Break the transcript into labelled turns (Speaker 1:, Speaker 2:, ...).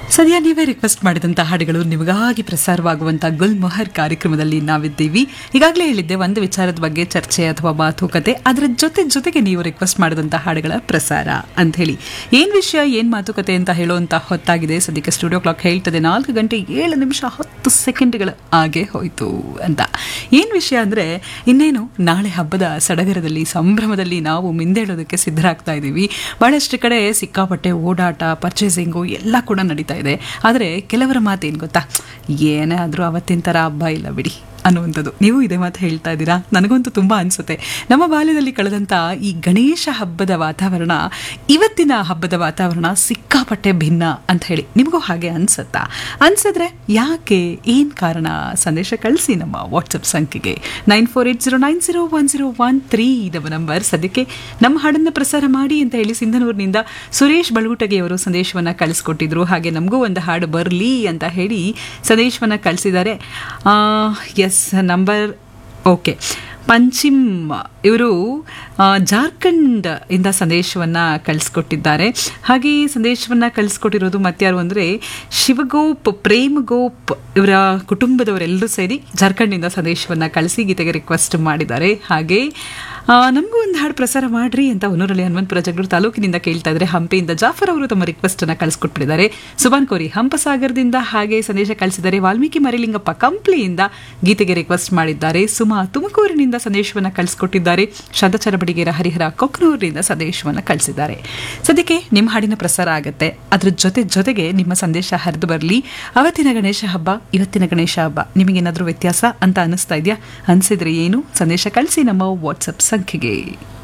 Speaker 1: ಸದ್ಯ ನೀವೇ ರಿಕ್ವೆಸ್ಟ್ ಮಾಡಿದಂಥ ಹಾಡುಗಳು ನಿಮಗಾಗಿ ಪ್ರಸಾರವಾಗುವಂಥ ಗುಲ್ ಮೊಹರ್ ಕಾರ್ಯಕ್ರಮದಲ್ಲಿ ನಾವಿದ್ದೀವಿ ಈಗಾಗಲೇ ಹೇಳಿದ್ದೆ ಒಂದು ವಿಚಾರದ ಬಗ್ಗೆ ಚರ್ಚೆ ಅಥವಾ ಮಾತುಕತೆ ಅದರ ಜೊತೆ ಜೊತೆಗೆ ನೀವು ರಿಕ್ವೆಸ್ಟ್ ಮಾಡಿದಂಥ ಹಾಡುಗಳ ಪ್ರಸಾರ ಅಂತ ಹೇಳಿ ಏನು ವಿಷಯ ಏನು ಮಾತುಕತೆ ಅಂತ ಹೇಳುವಂಥ ಹೊತ್ತಾಗಿದೆ ಸದ್ಯಕ್ಕೆ ಸ್ಟುಡಿಯೋ ಕ್ಲಾಕ್ ಹೇಳ್ತದೆ ನಾಲ್ಕು ಗಂಟೆ ಏಳು ನಿಮಿಷ ಹತ್ತು ಸೆಕೆಂಡ್ಗಳು ಹಾಗೆ ಹೋಯಿತು ಅಂತ ಏನು ವಿಷಯ ಅಂದರೆ ಇನ್ನೇನು ನಾಳೆ ಹಬ್ಬದ ಸಡಗರದಲ್ಲಿ ಸಂಭ್ರಮದಲ್ಲಿ ನಾವು ಮಿಂದೇಳೋದಕ್ಕೆ ಸಿದ್ಧರಾಗ್ತಾ ಇದ್ದೀವಿ ಭಾಳಷ್ಟು ಕಡೆ ಸಿಕ್ಕಾಪಟ್ಟೆ ಓಡಾಟ ಪರ್ಚೇಸಿಂಗು ಎಲ್ಲ ಕೂಡ ನಡೀತಾ ಇದೆ ಆದರೆ ಕೆಲವರ ಮಾತೇನು ಗೊತ್ತಾ ಏನೇ ಆದರೂ ಅವತ್ತಿನ ಥರ ಹಬ್ಬ ಇಲ್ಲ ಬಿಡಿ ಅನ್ನುವಂಥದ್ದು ನೀವು ಇದೇ ಮಾತು ಹೇಳ್ತಾ ಇದ್ದೀರಾ ನನಗಂತೂ ತುಂಬ ಅನಿಸುತ್ತೆ ನಮ್ಮ ಬಾಲ್ಯದಲ್ಲಿ ಕಳೆದಂಥ ಈ ಗಣೇಶ ಹಬ್ಬದ ವಾತಾವರಣ ಇವತ್ತಿನ ಹಬ್ಬದ ವಾತಾವರಣ ಸಿಕ್ಕಾಪಟ್ಟೆ ಭಿನ್ನ ಅಂತ ಹೇಳಿ ನಿಮಗೂ ಹಾಗೆ ಅನ್ಸುತ್ತಾ ಅನ್ಸಿದ್ರೆ ಯಾಕೆ ಏನು ಕಾರಣ ಸಂದೇಶ ಕಳಿಸಿ ನಮ್ಮ ವಾಟ್ಸಪ್ ಸಂಖ್ಯೆಗೆ nine four eight zero nine zero one zero one three ನಮ್ಮ ನಂಬರ್ ಸದ್ಯಕ್ಕೆ ನಮ್ಮ ಹಾಡನ್ನು ಪ್ರಸಾರ ಮಾಡಿ ಅಂತ ಹೇಳಿ ಸಿಂಧನೂರಿನಿಂದ ಸುರೇಶ್ ಬಳುಟಗಿ ಅವರು ಸಂದೇಶವನ್ನು ಕಳಿಸ್ಕೊಟ್ಟಿದ್ರು ಹಾಗೆ ನಮಗೂ ಒಂದು ಹಾಡು ಬರಲಿ ಅಂತ ಹೇಳಿ ಸಂದೇಶವನ್ನು ಕಳಿಸಿದ್ದಾರೆ ಎಸ್ ನಂಬರ್ ಓಕೆ ಪಂಚಿಮ್ ಇವರು ಜಾರ್ಖಂಡ್ ಇಂದ ಸಂದೇಶವನ್ನು ಕಳಿಸ್ಕೊಟ್ಟಿದ್ದಾರೆ ಹಾಗೆ ಸಂದೇಶವನ್ನು ಕಳಿಸ್ಕೊಟ್ಟಿರೋದು ಮತ್ತಾರು ಅಂದರೆ ಶಿವಗೋಪ್ ಪ್ರೇಮ್ ಗೋಪ್ ಇವರ ಕುಟುಂಬದವರೆಲ್ಲರೂ ಸೇರಿ ಜಾರ್ಖಂಡಿಂದ ಸಂದೇಶವನ್ನು ಕಳಿಸಿ ಗೀತೆಗೆ ರಿಕ್ವೆಸ್ಟ್ ಮಾಡಿದ್ದಾರೆ ಹಾಗೆ ನಮಗೂ ಒಂದು ಹಾಡು ಪ್ರಸಾರ ಮಾಡ್ರಿ ಅಂತ ಹೊನ್ನೂರಲ್ಲಿ ಹನುಮಂತಪುರ ಜಗಳೂರು ತಾಲೂಕಿನಿಂದ ಕೇಳ್ತಾ ಇದ್ದಾರೆ ಹಂಪೆಯಿಂದ ಜಾಫರ್ ಅವರು ತಮ್ಮ ರಿಕ್ವೆಸ್ಟ್ ಅನ್ನ ಕಳಿಸ್ಕೊಟ್ಬಿಟ್ಟಿದ್ದಾರೆ ಸುಬಾನ್ ಕೋರಿ ಹಂಪಸಾಗರದಿಂದ ಹಾಗೆ ಸಂದೇಶ ಕಳಿಸಿದ್ದಾರೆ ವಾಲ್ಮೀಕಿ ಮರಿಲಿಂಗಪ್ಪ ಕಂಪ್ಲಿಯಿಂದ ಗೀತೆಗೆ ರಿಕ್ವೆಸ್ಟ್ ಮಾಡಿದ್ದಾರೆ ಸುಮಾ ತುಮಕೂರಿನಿಂದ ಸಂದೇಶವನ್ನು ಕಳಿಸ್ಕೊಟ್ಟಿದ್ದಾರೆ ಶಾಂತಚರ ಬಡಿಗೇರ ಹರಿಹರ ಕೊಕ್ನೂರಿನಿಂದ ಸಂದೇಶವನ್ನು ಕಳಿಸಿದ್ದಾರೆ ಸದ್ಯಕ್ಕೆ ನಿಮ್ಮ ಹಾಡಿನ ಪ್ರಸಾರ ಆಗುತ್ತೆ ಅದ್ರ ಜೊತೆ ಜೊತೆಗೆ ನಿಮ್ಮ ಸಂದೇಶ ಹರಿದು ಬರಲಿ ಅವತ್ತಿನ ಗಣೇಶ ಹಬ್ಬ ಇವತ್ತಿನ ಗಣೇಶ ಹಬ್ಬ ನಿಮಗೇನಾದರೂ ವ್ಯತ್ಯಾಸ ಅಂತ ಅನಿಸ್ತಾ ಇದೆಯಾ ಅನಿಸಿದ್ರೆ ಏನು ಸಂದೇಶ ಕಳಿಸಿ ನಮ್ಮ ವಾಟ್ಸಪ್ ಸಂಖ್ಯೆಗೆ